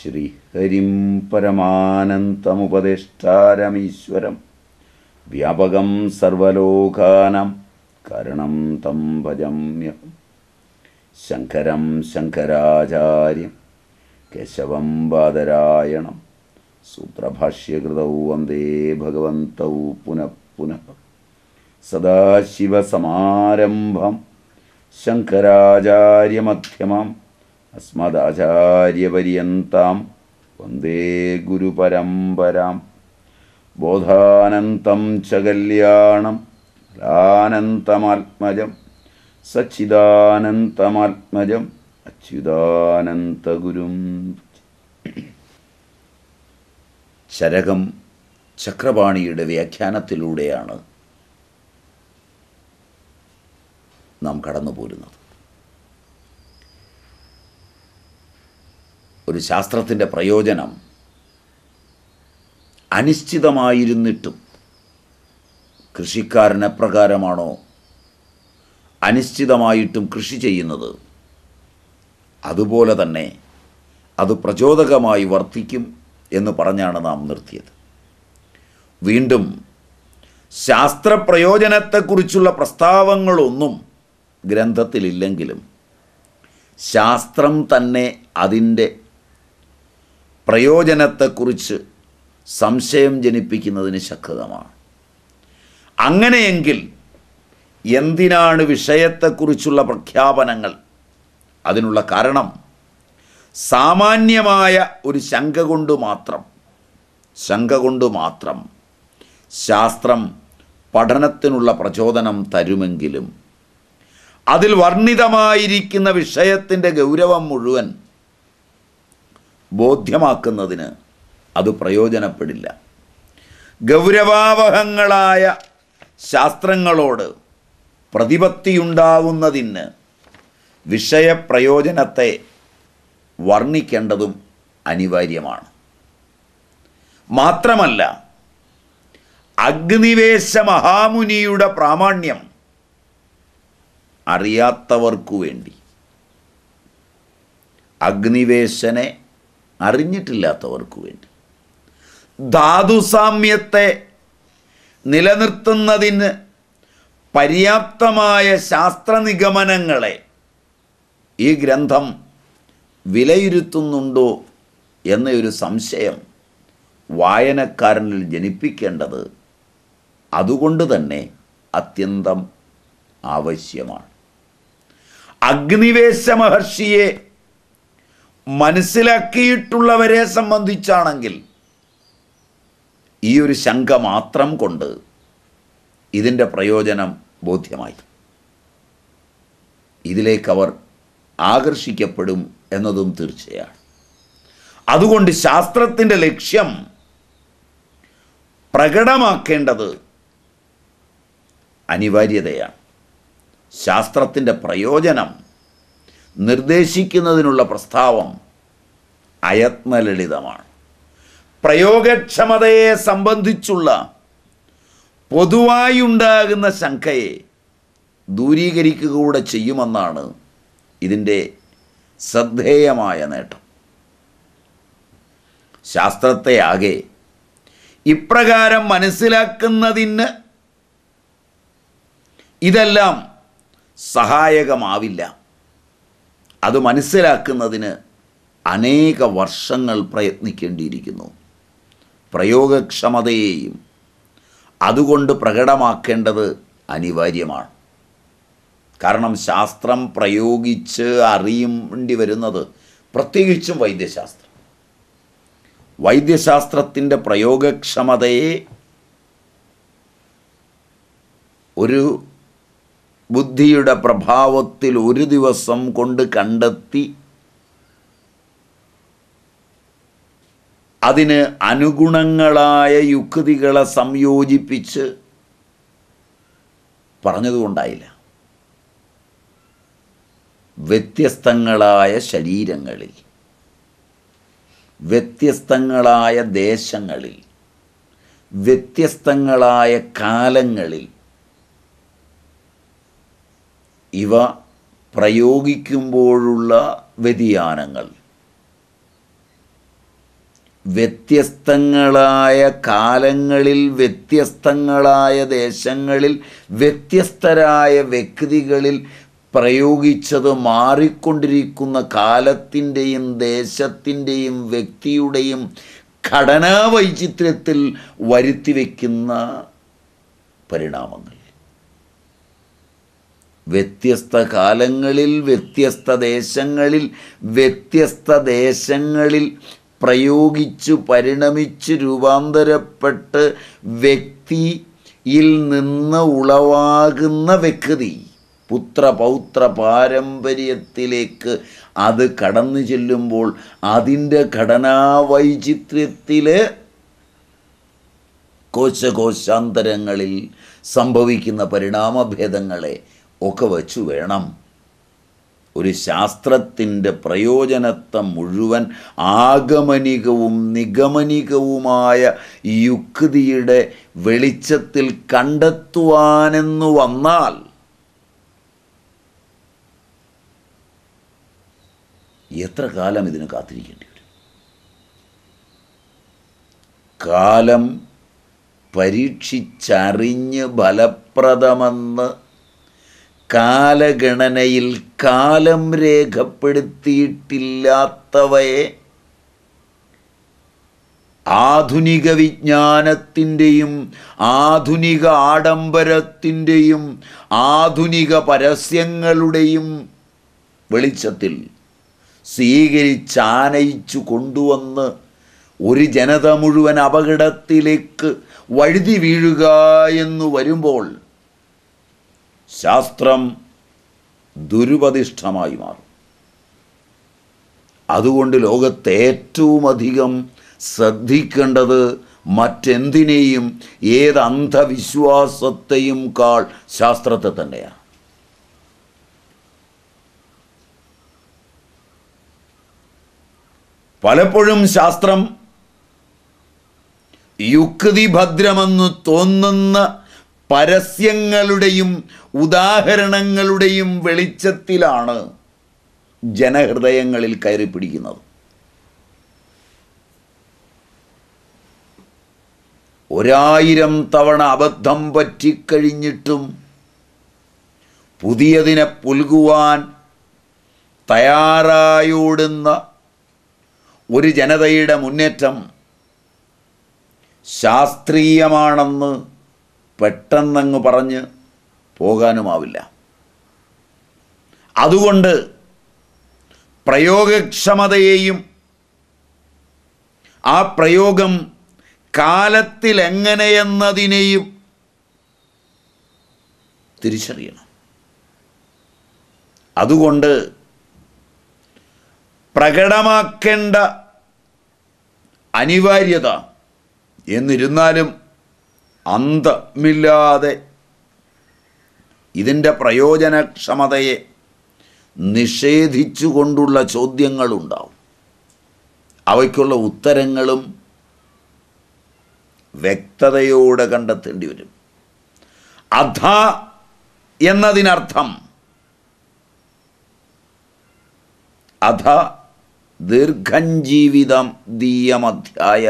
ശ്രീഹരിം പരമാനന്തമുപദേഷ്ടാരമീശ്വരം വ്യാപകം സർവലോകാനാം കരണം തം ഭജമ്യഹം ശങ്കരം ശങ്കരാചാര്യം കേശവം ബാദരായണം സൂത്രഭാഷ്യകൃതൗ വന്ദേ ഭഗവന്തൗ പുനഃ പുനഃ സദാശിവസമാരംഭം ശങ്കരാചാര്യമധ്യമാം അസ്മദാചാര്യപര്യന്താം വന്ദേ ഗുരുപരമ്പരാം ബോധാനന്തം ച കല്യാണം ലാനന്തമാത്മജം സച്ചിദാനന്തമാത്മജം അച്യുതാനന്തഗുരും ചരകം ചക്രപാണിയുടെ വ്യാഖ്യാനത്തിലൂടെയാണ് നാം കടന്നു പോരുന്നത് ഒരു ശാസ്ത്രത്തിൻ്റെ പ്രയോജനം അനിശ്ചിതമായിരുന്നിട്ടും കൃഷിക്കാരൻ എപ്രകാരമാണോ അനിശ്ചിതമായിട്ടും കൃഷി ചെയ്യുന്നത് അതുപോലെ തന്നെ അത് പ്രചോദകമായി വർത്തിക്കും എന്ന് പറഞ്ഞാണ് നാം നിർത്തിയത് വീണ്ടും ശാസ്ത്രപ്രയോജനത്തെക്കുറിച്ചുള്ള പ്രസ്താവങ്ങളൊന്നും ഗ്രന്ഥത്തിലില്ലെങ്കിലും ശാസ്ത്രം തന്നെ അതിൻ്റെ പ്രയോജനത്തെക്കുറിച്ച് സംശയം ജനിപ്പിക്കുന്നതിന് ശക്തമാണ് അങ്ങനെയെങ്കിൽ എന്തിനാണ് വിഷയത്തെക്കുറിച്ചുള്ള പ്രഖ്യാപനങ്ങൾ അതിനുള്ള കാരണം സാമാന്യമായ ഒരു ശങ്ക കൊണ്ട് മാത്രം ശങ്ക കൊണ്ട് മാത്രം ശാസ്ത്രം പഠനത്തിനുള്ള പ്രചോദനം തരുമെങ്കിലും അതിൽ വർണ്ണിതമായിരിക്കുന്ന വിഷയത്തിൻ്റെ ഗൗരവം മുഴുവൻ ബോധ്യമാക്കുന്നതിന് അത് പ്രയോജനപ്പെടില്ല ഗൗരവാവഹങ്ങളായ ശാസ്ത്രങ്ങളോട് പ്രതിപത്തിയുണ്ടാവുന്നതിന് വിഷയപ്രയോജനത്തെ വർണ്ണിക്കേണ്ടതും അനിവാര്യമാണ് മാത്രമല്ല അഗ്നിവേശ മഹാമുനിയുടെ പ്രാമാണ്യം അറിയാത്തവർക്കു വേണ്ടി അഗ്നിവേശനെ അറിഞ്ഞിട്ടില്ലാത്തവർക്കു വേണ്ടി ധാതുസാമ്യത്തെ നിലനിർത്തുന്നതിന് പര്യാപ്തമായ ശാസ്ത്രനിഗമനങ്ങളെ ഈ ഗ്രന്ഥം വിലയിരുത്തുന്നുണ്ടോ എന്നൊരു സംശയം വായനക്കാരനിൽ ജനിപ്പിക്കേണ്ടത് അതുകൊണ്ട് തന്നെ അത്യന്തം ആവശ്യമാണ് അഗ്നിവേശ മഹർഷിയെ മനസ്സിലാക്കിയിട്ടുള്ളവരെ സംബന്ധിച്ചാണെങ്കിൽ ഈ ഒരു ശങ്ക മാത്രം കൊണ്ട് ഇതിൻ്റെ പ്രയോജനം ബോധ്യമായി ഇതിലേക്കവർ ആകർഷിക്കപ്പെടും എന്നതും തീർച്ചയാണ് അതുകൊണ്ട് ശാസ്ത്രത്തിൻ്റെ ലക്ഷ്യം പ്രകടമാക്കേണ്ടത് അനിവാര്യതയാണ് ശാസ്ത്രത്തിൻ്റെ പ്രയോജനം നിർദ്ദേശിക്കുന്നതിനുള്ള പ്രസ്താവം അയത്നലളിതമാണ് പ്രയോഗക്ഷമതയെ സംബന്ധിച്ചുള്ള പൊതുവായുണ്ടാകുന്ന ശങ്കയെ ദൂരീകരിക്കുക കൂടെ ചെയ്യുമെന്നാണ് ഇതിൻ്റെ ശ്രദ്ധേയമായ നേട്ടം ശാസ്ത്രത്തെ ആകെ ഇപ്രകാരം മനസ്സിലാക്കുന്നതിന് ഇതെല്ലാം സഹായകമാവില്ല അത് മനസ്സിലാക്കുന്നതിന് അനേക വർഷങ്ങൾ പ്രയത്നിക്കേണ്ടിയിരിക്കുന്നു പ്രയോഗക്ഷമതയെയും അതുകൊണ്ട് പ്രകടമാക്കേണ്ടത് അനിവാര്യമാണ് കാരണം ശാസ്ത്രം പ്രയോഗിച്ച് അറിയേണ്ടി വരുന്നത് പ്രത്യേകിച്ചും വൈദ്യശാസ്ത്രം വൈദ്യശാസ്ത്രത്തിൻ്റെ പ്രയോഗക്ഷമതയെ ഒരു ബുദ്ധിയുടെ പ്രഭാവത്തിൽ ഒരു ദിവസം കൊണ്ട് കണ്ടെത്തി അതിന് അനുഗുണങ്ങളായ യുക്തികളെ സംയോജിപ്പിച്ച് പറഞ്ഞതുകൊണ്ടായില്ല വ്യത്യസ്തങ്ങളായ ശരീരങ്ങളിൽ വ്യത്യസ്തങ്ങളായ ദേശങ്ങളിൽ വ്യത്യസ്തങ്ങളായ കാലങ്ങളിൽ ഇവ പ്രയോഗിക്കുമ്പോഴുള്ള വ്യതിയാനങ്ങൾ വ്യത്യസ്തങ്ങളായ കാലങ്ങളിൽ വ്യത്യസ്തങ്ങളായ ദേശങ്ങളിൽ വ്യത്യസ്തരായ വ്യക്തികളിൽ പ്രയോഗിച്ചത് മാറിക്കൊണ്ടിരിക്കുന്ന കാലത്തിൻ്റെയും ദേശത്തിൻ്റെയും വ്യക്തിയുടെയും ഘടനാ വൈചിത്ര്യത്തിൽ വരുത്തിവെക്കുന്ന പരിണാമങ്ങൾ വ്യത്യസ്ത കാലങ്ങളിൽ വ്യത്യസ്ത ദേശങ്ങളിൽ വ്യത്യസ്ത ദേശങ്ങളിൽ പ്രയോഗിച്ചു പരിണമിച്ച് രൂപാന്തരപ്പെട്ട് വ്യക്തിയിൽ നിന്ന് ഉളവാകുന്ന വ്യക്തി പുത്രപൗത്ര പാരമ്പര്യത്തിലേക്ക് അത് കടന്നു ചെല്ലുമ്പോൾ അതിൻ്റെ ഘടനാവൈചിത്ര്യത്തിൽ കോശകോശാന്തരങ്ങളിൽ സംഭവിക്കുന്ന പരിണാമഭേദങ്ങളെ ഒക്കെ വച്ചു വേണം ഒരു ശാസ്ത്രത്തിൻ്റെ പ്രയോജനത്വം മുഴുവൻ ആഗമനികവും നിഗമനികവുമായ യുക്തിയുടെ വെളിച്ചത്തിൽ കണ്ടെത്തുവാനെന്നു വന്നാൽ എത്ര കാലം ഇതിന് കാത്തിരിക്കേണ്ടി വരും കാലം പരീക്ഷിച്ചറിഞ്ഞ് ഫലപ്രദമെന്ന് കാലഗണനയിൽ കാലം രേഖപ്പെടുത്തിയിട്ടില്ലാത്തവയെ ആധുനിക വിജ്ഞാനത്തിൻ്റെയും ആധുനിക ആഡംബരത്തിൻ്റെയും ആധുനിക പരസ്യങ്ങളുടെയും വെളിച്ചത്തിൽ സ്വീകരിച്ചാനയിച്ചു കൊണ്ടുവന്ന് ഒരു ജനത മുഴുവൻ അപകടത്തിലേക്ക് വഴുതി വീഴുക എന്ന് വരുമ്പോൾ ശാസ്ത്രം ദുരുപതിഷ്ഠമായി മാറും അതുകൊണ്ട് ലോകത്തെ ഏറ്റവും അധികം ശ്രദ്ധിക്കേണ്ടത് മറ്റെന്തിനേയും ഏത് അന്ധവിശ്വാസത്തെയും കാൾ ശാസ്ത്രത്തെ തന്നെയാണ് പലപ്പോഴും ശാസ്ത്രം യുക്തിഭദ്രമെന്ന് തോന്നുന്ന പരസ്യങ്ങളുടെയും ഉദാഹരണങ്ങളുടെയും വെളിച്ചത്തിലാണ് ജനഹൃദയങ്ങളിൽ കയറി പിടിക്കുന്നത് ഒരായിരം തവണ അബദ്ധം പറ്റിക്കഴിഞ്ഞിട്ടും പുതിയതിനെ പുൽകുവാൻ തയ്യാറായോടുന്ന ഒരു ജനതയുടെ മുന്നേറ്റം ശാസ്ത്രീയമാണെന്ന് പെട്ടെന്നങ്ങ് പറഞ്ഞ് പോകാനുമാവില്ല അതുകൊണ്ട് പ്രയോഗക്ഷമതയെയും ആ പ്രയോഗം കാലത്തിൽ എങ്ങനെയെന്നതിനെയും തിരിച്ചറിയണം അതുകൊണ്ട് പ്രകടമാക്കേണ്ട അനിവാര്യത എന്നിരുന്നാലും അന്തമില്ലാതെ ഇതിൻ്റെ പ്രയോജനക്ഷമതയെ നിഷേധിച്ചുകൊണ്ടുള്ള ചോദ്യങ്ങളുണ്ടാവും അവയ്ക്കുള്ള ഉത്തരങ്ങളും വ്യക്തതയോടെ കണ്ടെത്തേണ്ടി വരും അധ എന്നതിനർത്ഥം അധ ദീർഘം ജീവിതം ദീയമധ്യായ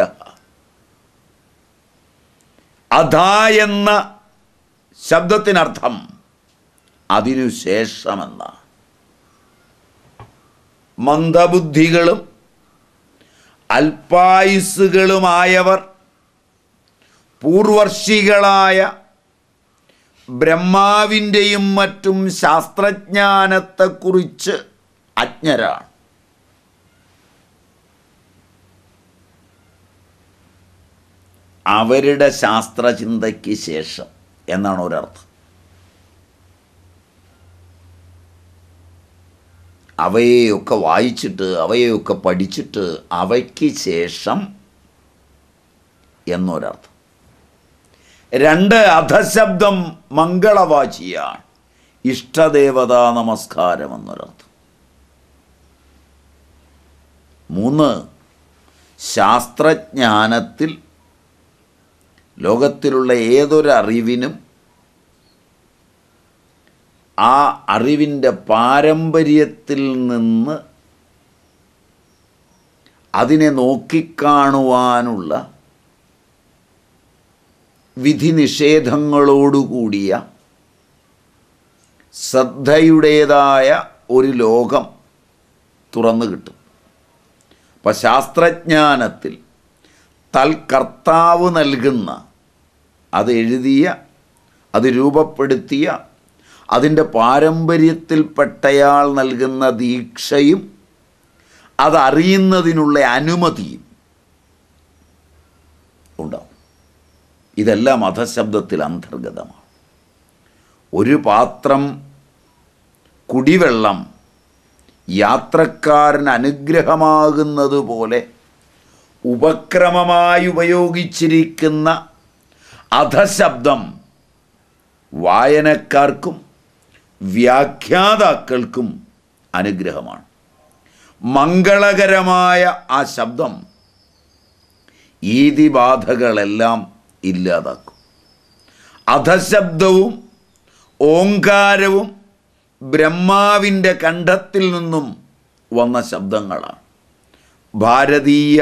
അധ എന്ന ശബ്ദത്തിനർത്ഥം അതിനുശേഷമെന്ന മന്ദബുദ്ധികളും അല്പായുസ്സുകളുമായവർ പൂർവർഷികളായ ബ്രഹ്മാവിൻ്റെയും മറ്റും ശാസ്ത്രജ്ഞാനത്തെക്കുറിച്ച് അജ്ഞരാണ് അവരുടെ ശാസ്ത്രചിന്തയ്ക്ക് ശേഷം എന്നാണ് ഒരർത്ഥം അവയെയൊക്കെ വായിച്ചിട്ട് അവയെയൊക്കെ പഠിച്ചിട്ട് അവയ്ക്ക് ശേഷം എന്നൊരർത്ഥം രണ്ട് അധശബ്ദം മംഗളവാചിയാണ് ഇഷ്ടദേവതാ നമസ്കാരം എന്നൊരർത്ഥം മൂന്ന് ശാസ്ത്രജ്ഞാനത്തിൽ ലോകത്തിലുള്ള ഏതൊരറിവിനും ആ അറിവിൻ്റെ പാരമ്പര്യത്തിൽ നിന്ന് അതിനെ നോക്കിക്കാണുവാനുള്ള വിധി നിഷേധങ്ങളോടുകൂടിയ ശ്രദ്ധയുടേതായ ഒരു ലോകം തുറന്നു കിട്ടും അപ്പം ശാസ്ത്രജ്ഞാനത്തിൽ തൽകർത്താവ് നൽകുന്ന അത് എഴുതിയ അത് രൂപപ്പെടുത്തിയ അതിൻ്റെ പാരമ്പര്യത്തിൽപ്പെട്ടയാൾ നൽകുന്ന ദീക്ഷയും അതറിയുന്നതിനുള്ള അനുമതിയും ഉണ്ടാവും ഇതെല്ലാം അധശബ്ദത്തിൽ അന്തർഗതമാണ് ഒരു പാത്രം കുടിവെള്ളം യാത്രക്കാരൻ അനുഗ്രഹമാകുന്നത് പോലെ ഉപക്രമമായി ഉപയോഗിച്ചിരിക്കുന്ന അധശബ്ദം വായനക്കാർക്കും വ്യാഖ്യാതാക്കൾക്കും അനുഗ്രഹമാണ് മംഗളകരമായ ആ ശബ്ദം ഈതിബാധകളെല്ലാം ഇല്ലാതാക്കും അധശബ്ദവും ഓങ്കാരവും ബ്രഹ്മാവിൻ്റെ കണ്ഠത്തിൽ നിന്നും വന്ന ശബ്ദങ്ങളാണ് ഭാരതീയ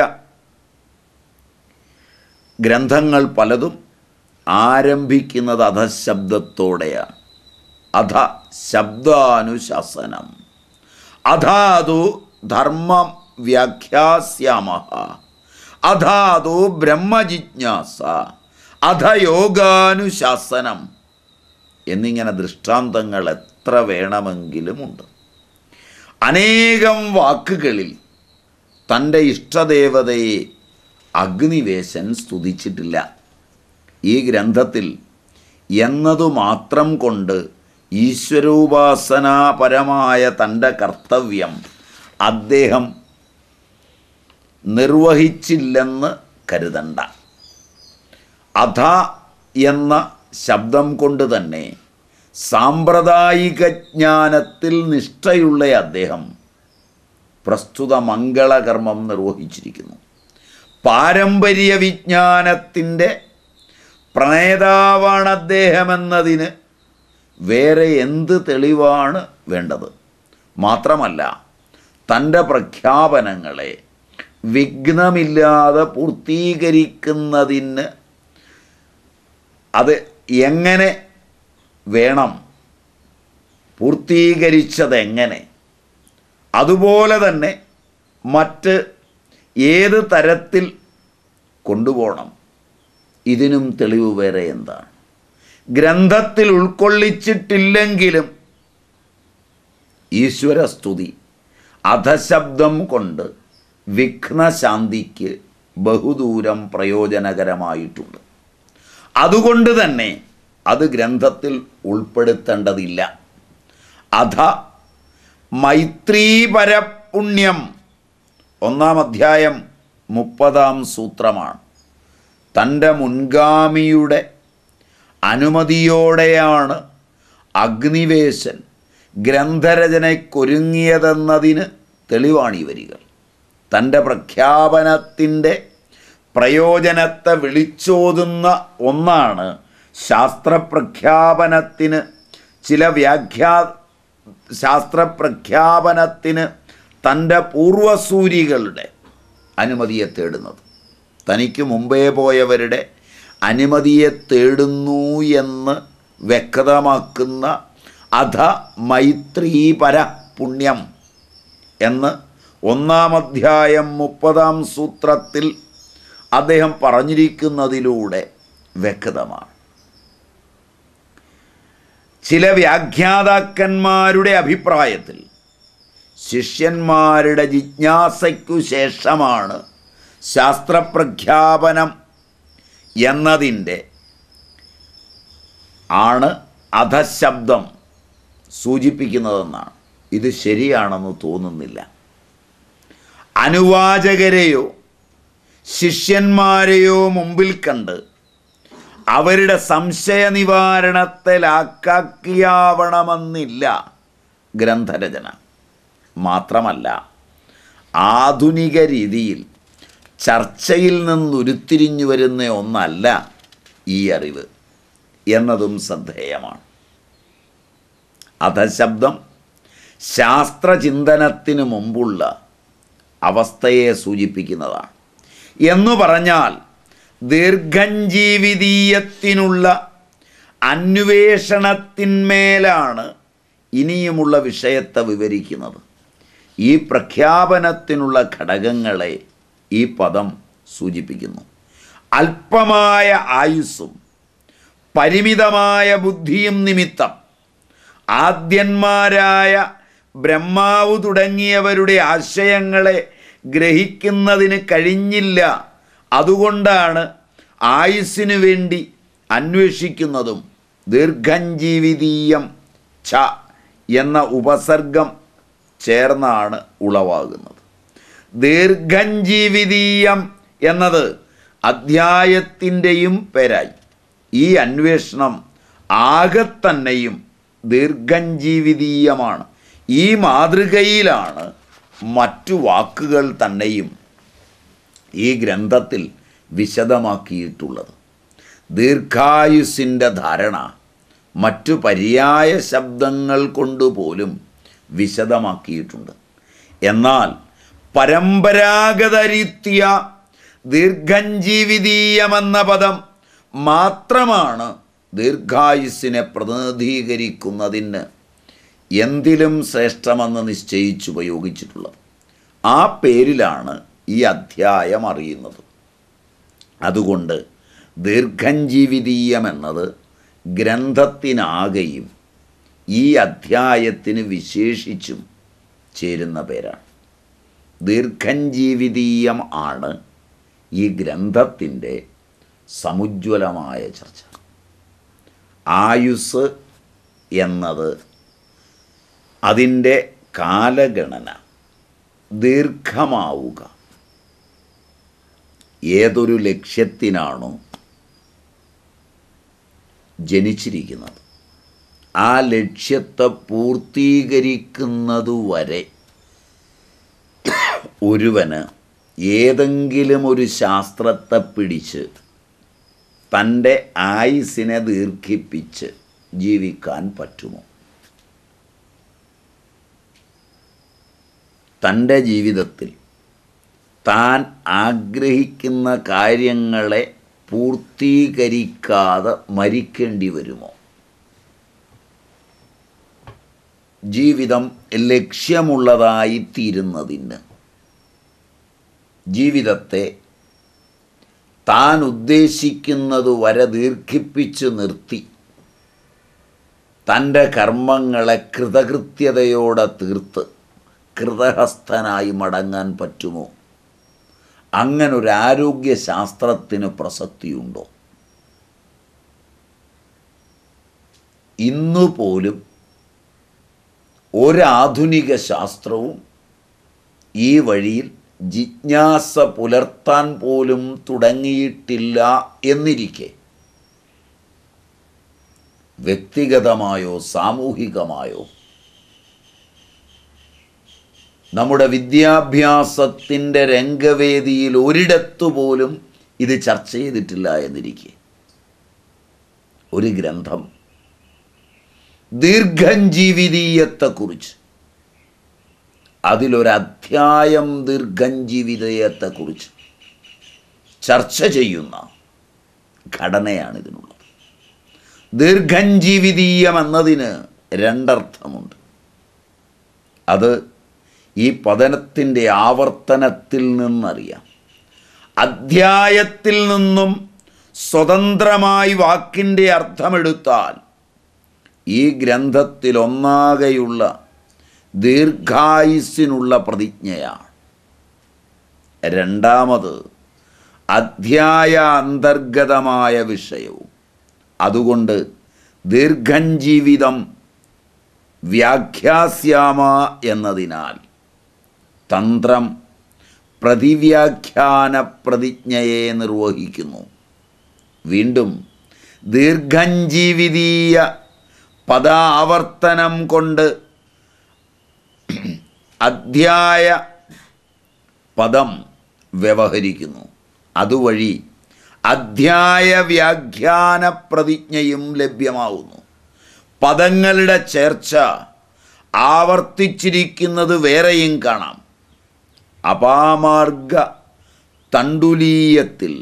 ഗ്രന്ഥങ്ങൾ പലതും ആരംഭിക്കുന്നത് അധശബ്ദത്തോടെയാണ് അധ ശബ്ദാനുശാസനം അധാതു ധർമ്മം വ്യാഖ്യാസ്യാമ അധാതു ബ്രഹ്മജിജ്ഞാസ അധയോഗാനുശാസനം എന്നിങ്ങനെ ദൃഷ്ടാന്തങ്ങൾ എത്ര വേണമെങ്കിലുമുണ്ട് അനേകം വാക്കുകളിൽ തൻ്റെ ഇഷ്ടദേവതയെ അഗ്നിവേശൻ സ്തുതിച്ചിട്ടില്ല ഈ ഗ്രന്ഥത്തിൽ എന്നതു മാത്രം കൊണ്ട് ഈശ്വരോപാസനാപരമായ തൻ്റെ കർത്തവ്യം അദ്ദേഹം നിർവഹിച്ചില്ലെന്ന് കരുതണ്ട അധ എന്ന ശബ്ദം കൊണ്ട് തന്നെ സാമ്പ്രദായിക ജ്ഞാനത്തിൽ നിഷ്ഠയുള്ള അദ്ദേഹം പ്രസ്തുത മംഗളകർമ്മം നിർവഹിച്ചിരിക്കുന്നു പാരമ്പര്യ വിജ്ഞാനത്തിൻ്റെ പ്രണേതാവാണ് അദ്ദേഹമെന്നതിന് വേറെ എന്ത് തെളിവാണ് വേണ്ടത് മാത്രമല്ല തൻ്റെ പ്രഖ്യാപനങ്ങളെ വിഘ്നമില്ലാതെ പൂർത്തീകരിക്കുന്നതിന് അത് എങ്ങനെ വേണം പൂർത്തീകരിച്ചതെങ്ങനെ അതുപോലെ തന്നെ മറ്റ് ഏത് തരത്തിൽ കൊണ്ടുപോകണം ഇതിനും തെളിവ് വേറെ എന്താണ് ഗ്രന്ഥത്തിൽ ഉൾക്കൊള്ളിച്ചിട്ടില്ലെങ്കിലും ഈശ്വരസ്തുതി അധശബ്ദം കൊണ്ട് വിഘ്നശാന്തിക്ക് ബഹുദൂരം പ്രയോജനകരമായിട്ടുണ്ട് അതുകൊണ്ട് തന്നെ അത് ഗ്രന്ഥത്തിൽ ഉൾപ്പെടുത്തേണ്ടതില്ല അധ മൈത്രീപരപുണ്യം ഒന്നാം അധ്യായം മുപ്പതാം സൂത്രമാണ് തൻ്റെ മുൻഗാമിയുടെ അനുമതിയോടെയാണ് അഗ്നിവേശൻ ഗ്രന്ഥരചനയ്ക്കൊരുങ്ങിയതെന്നതിന് തെളിവാണ് ഈ വരികൾ തൻ്റെ പ്രഖ്യാപനത്തിൻ്റെ പ്രയോജനത്തെ വിളിച്ചോതുന്ന ഒന്നാണ് ശാസ്ത്രപ്രഖ്യാപനത്തിന് ചില വ്യാഖ്യാ ശാസ്ത്രപ്രഖ്യാപനത്തിന് തൻ്റെ പൂർവസൂരികളുടെ അനുമതിയെ തേടുന്നത് തനിക്ക് മുമ്പേ പോയവരുടെ അനുമതിയെ തേടുന്നു എന്ന് വ്യക്തമാക്കുന്ന അധ മൈത്രീപര പുണ്യം എന്ന് ഒന്നാം അധ്യായം മുപ്പതാം സൂത്രത്തിൽ അദ്ദേഹം പറഞ്ഞിരിക്കുന്നതിലൂടെ വ്യക്തമാണ് ചില വ്യാഖ്യാതാക്കന്മാരുടെ അഭിപ്രായത്തിൽ ശിഷ്യന്മാരുടെ ജിജ്ഞാസയ്ക്കു ശേഷമാണ് ശാസ്ത്രപ്രഖ്യാപനം എന്നതിൻ്റെ ആണ് അധശബ്ദം സൂചിപ്പിക്കുന്നതെന്നാണ് ഇത് ശരിയാണെന്ന് തോന്നുന്നില്ല അനുവാചകരെയോ ശിഷ്യന്മാരെയോ മുമ്പിൽ കണ്ട് അവരുടെ സംശയ നിവാരണത്തിലാക്കാക്കിയാവണമെന്നില്ല ഗ്രന്ഥരചന മാത്രമല്ല ആധുനിക രീതിയിൽ ചർച്ചയിൽ നിന്നുരുത്തിരിഞ്ഞു വരുന്ന ഒന്നല്ല ഈ അറിവ് എന്നതും ശ്രദ്ധേയമാണ് അധശബ്ദം ശാസ്ത്രചിന്തനത്തിന് മുമ്പുള്ള അവസ്ഥയെ സൂചിപ്പിക്കുന്നതാണ് എന്നു പറഞ്ഞാൽ ദീർഘഞ്ജീവിതീയത്തിനുള്ള അന്വേഷണത്തിന്മേലാണ് ഇനിയുമുള്ള വിഷയത്തെ വിവരിക്കുന്നത് ഈ പ്രഖ്യാപനത്തിനുള്ള ഘടകങ്ങളെ ഈ പദം സൂചിപ്പിക്കുന്നു അല്പമായ ആയുസ്സും പരിമിതമായ ബുദ്ധിയും നിമിത്തം ആദ്യന്മാരായ ബ്രഹ്മാവ് തുടങ്ങിയവരുടെ ആശയങ്ങളെ ഗ്രഹിക്കുന്നതിന് കഴിഞ്ഞില്ല അതുകൊണ്ടാണ് ആയുസ്സിനു വേണ്ടി അന്വേഷിക്കുന്നതും ദീർഘഞ്ജീവിതീയം ഛ എന്ന ഉപസർഗം ചേർന്നാണ് ഉളവാകുന്നത് ദീർഘഞ്ജീവിതീയം എന്നത് അധ്യായത്തിൻ്റെയും പേരായി ഈ അന്വേഷണം ആകെ തന്നെയും ദീർഘഞ്ജീവിതീയമാണ് ഈ മാതൃകയിലാണ് മറ്റു വാക്കുകൾ തന്നെയും ഈ ഗ്രന്ഥത്തിൽ വിശദമാക്കിയിട്ടുള്ളത് ദീർഘായുസിൻ്റെ ധാരണ മറ്റു പര്യായ ശബ്ദങ്ങൾ കൊണ്ടുപോലും വിശദമാക്കിയിട്ടുണ്ട് എന്നാൽ പരമ്പരാഗത രീത്യ ദീർഘഞ്ജീവിതീയമെന്ന പദം മാത്രമാണ് ദീർഘായുസ്സിനെ പ്രതിനിധീകരിക്കുന്നതിന് എന്തിലും ശ്രേഷ്ഠമെന്ന് നിശ്ചയിച്ച് ഉപയോഗിച്ചിട്ടുള്ളത് ആ പേരിലാണ് ഈ അധ്യായം അറിയുന്നത് അതുകൊണ്ട് ദീർഘഞ്ജീവിതീയം എന്നത് ഗ്രന്ഥത്തിനാകെയും ഈ അധ്യായത്തിന് വിശേഷിച്ചും ചേരുന്ന പേരാണ് ദീർഘഞ്ജീവിതീയം ആണ് ഈ ഗ്രന്ഥത്തിൻ്റെ സമുജ്വലമായ ചർച്ച ആയുസ് എന്നത് അതിൻ്റെ കാലഗണന ദീർഘമാവുക ഏതൊരു ലക്ഷ്യത്തിനാണോ ജനിച്ചിരിക്കുന്നത് ആ ലക്ഷ്യത്തെ പൂർത്തീകരിക്കുന്നതുവരെ ഒരുവന് ഏതെങ്കിലും ഒരു ശാസ്ത്രത്തെ പിടിച്ച് തൻ്റെ ആയുസിനെ ദീർഘിപ്പിച്ച് ജീവിക്കാൻ പറ്റുമോ തൻ്റെ ജീവിതത്തിൽ താൻ ആഗ്രഹിക്കുന്ന കാര്യങ്ങളെ പൂർത്തീകരിക്കാതെ മരിക്കേണ്ടി വരുമോ ജീവിതം ലക്ഷ്യമുള്ളതായി തീരുന്നതിന് ജീവിതത്തെ താൻ ഉദ്ദേശിക്കുന്നത് വരെ ദീർഘിപ്പിച്ച് നിർത്തി തൻ്റെ കർമ്മങ്ങളെ കൃതകൃത്യതയോടെ തീർത്ത് കൃതഹസ്ഥനായി മടങ്ങാൻ പറ്റുമോ അങ്ങനൊരു ആരോഗ്യശാസ്ത്രത്തിന് പ്രസക്തിയുണ്ടോ ഇന്നു പോലും ഒരാധുനിക ശാസ്ത്രവും ഈ വഴിയിൽ ജിജ്ഞാസ പുലർത്താൻ പോലും തുടങ്ങിയിട്ടില്ല എന്നിരിക്കെ വ്യക്തിഗതമായോ സാമൂഹികമായോ നമ്മുടെ വിദ്യാഭ്യാസത്തിൻ്റെ രംഗവേദിയിൽ ഒരിടത്തു പോലും ഇത് ചർച്ച ചെയ്തിട്ടില്ല എന്നിരിക്കെ ഒരു ഗ്രന്ഥം ദീർഘഞ്ജീവിതീയത്തെക്കുറിച്ച് അതിലൊരധ്യായം ദീർഘഞ്ജീവിതയത്തെക്കുറിച്ച് ചർച്ച ചെയ്യുന്ന ഘടനയാണ് ഇതിനുള്ളത് ദീർഘഞ്ജീവിതീയം എന്നതിന് രണ്ടർത്ഥമുണ്ട് അത് ഈ പതനത്തിൻ്റെ ആവർത്തനത്തിൽ നിന്നറിയാം അധ്യായത്തിൽ നിന്നും സ്വതന്ത്രമായി വാക്കിൻ്റെ അർത്ഥമെടുത്താൽ ഈ ഗ്രന്ഥത്തിൽ ഒന്നാകെയുള്ള ദീർഘായുസ്സിനുള്ള പ്രതിജ്ഞയാണ് രണ്ടാമത് അധ്യായ അന്തർഗതമായ വിഷയവും അതുകൊണ്ട് ദീർഘഞ്ജീവിതം വ്യാഖ്യാസ്യാമ എന്നതിനാൽ തന്ത്രം പ്രതിവ്യാഖ്യാന പ്രതിജ്ഞയെ നിർവഹിക്കുന്നു വീണ്ടും ദീർഘഞ്ജീവിതീയ പദാവർത്തനം കൊണ്ട് അധ്യായ പദം വ്യവഹരിക്കുന്നു അതുവഴി അധ്യായ വ്യാഖ്യാന പ്രതിജ്ഞയും ലഭ്യമാവുന്നു പദങ്ങളുടെ ചേർച്ച ആവർത്തിച്ചിരിക്കുന്നത് വേറെയും കാണാം അപാമാർഗ തണ്ടുലീയത്തിൽ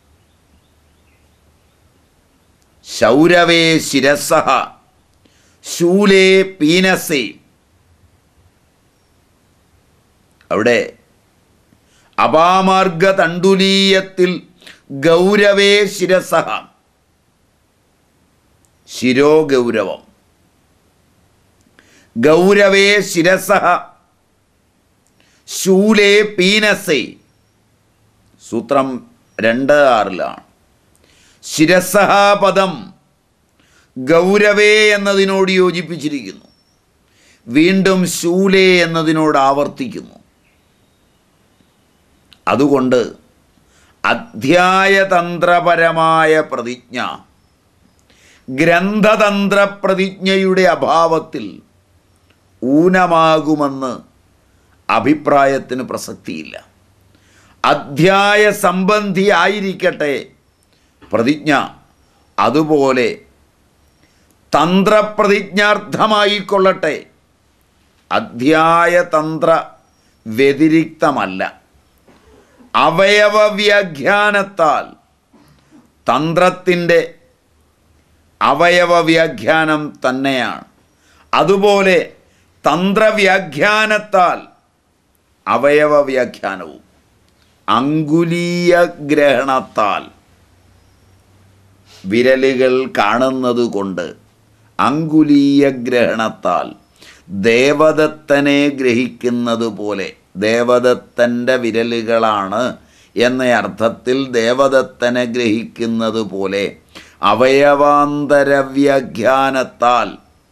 ശൗരവേ ശിരസഹ ശൂലേ പീനസേ അവിടെ അപാമാർഗ തണ്ടുലീയത്തിൽ ഗൗരവേ ശിരസഹ ശിരോഗൗരവം ഗൗരവേ ശിരസഹ ശൂലേ പീനസേ സൂത്രം രണ്ട് ആറിലാണ് ശിരസഹ പദം ഗൗരവേ എന്നതിനോട് യോജിപ്പിച്ചിരിക്കുന്നു വീണ്ടും ശൂലേ എന്നതിനോട് ആവർത്തിക്കുന്നു അതുകൊണ്ട് അധ്യായതന്ത്രപരമായ പ്രതിജ്ഞ ഗ്രന്ഥതന്ത്ര പ്രതിജ്ഞയുടെ അഭാവത്തിൽ ഊനമാകുമെന്ന് അഭിപ്രായത്തിന് പ്രസക്തിയില്ല അധ്യായ സംബന്ധിയായിരിക്കട്ടെ പ്രതിജ്ഞ അതുപോലെ തന്ത്രപ്രതിജ്ഞാർത്ഥമായിക്കൊള്ളട്ടെ അധ്യായതന്ത്ര വ്യതിരിക്തമല്ല അവയവ വ്യാഖ്യാനത്താൽ തന്ത്രത്തിൻ്റെ അവയവ വ്യാഖ്യാനം തന്നെയാണ് അതുപോലെ തന്ത്രവ്യാഖ്യാനത്താൽ അവയവ വ്യാഖ്യാനവും അങ്കുലീയ ഗ്രഹണത്താൽ വിരലുകൾ കാണുന്നത് കൊണ്ട് അങ്കുലീയ ഗ്രഹണത്താൽ ദേവദത്തനെ ഗ്രഹിക്കുന്നത് പോലെ ദേവദത്തൻ്റെ വിരലുകളാണ് എന്ന അർത്ഥത്തിൽ ദേവദത്തനെ ഗ്രഹിക്കുന്നത് പോലെ അവയവാന്തര വ്യാഖ്യാനത്താൽ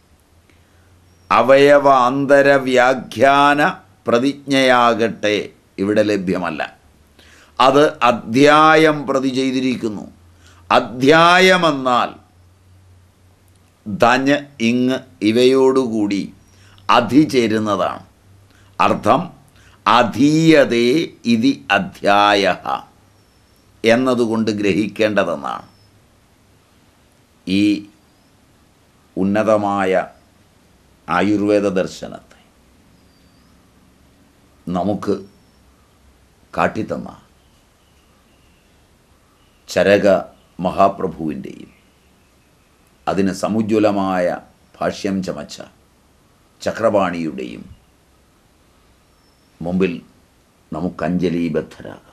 അവയവാന്തര വ്യാഖ്യാന പ്രതിജ്ഞയാകട്ടെ ഇവിടെ ലഭ്യമല്ല അത് അധ്യായം പ്രതി ചെയ്തിരിക്കുന്നു അധ്യായമെന്നാൽ ധഞ്ഞ് ഇങ് ഇവയോടുകൂടി അധി ചേരുന്നതാണ് അർത്ഥം അധീയതേ ഇതി അധ്യായ എന്നതുകൊണ്ട് ഗ്രഹിക്കേണ്ടതെന്നാണ് ഈ ഉന്നതമായ ആയുർവേദ ദർശനത്തെ നമുക്ക് കാട്ടിത്തന്ന ചരക മഹാപ്രഭുവിൻ്റെയും അതിന് സമുജ്വലമായ ഭാഷ്യം ചമച്ച ചക്രപാണിയുടെയും മുമ്പിൽ നമുക്ക് അഞ്ജലീബദ്ധരാകാം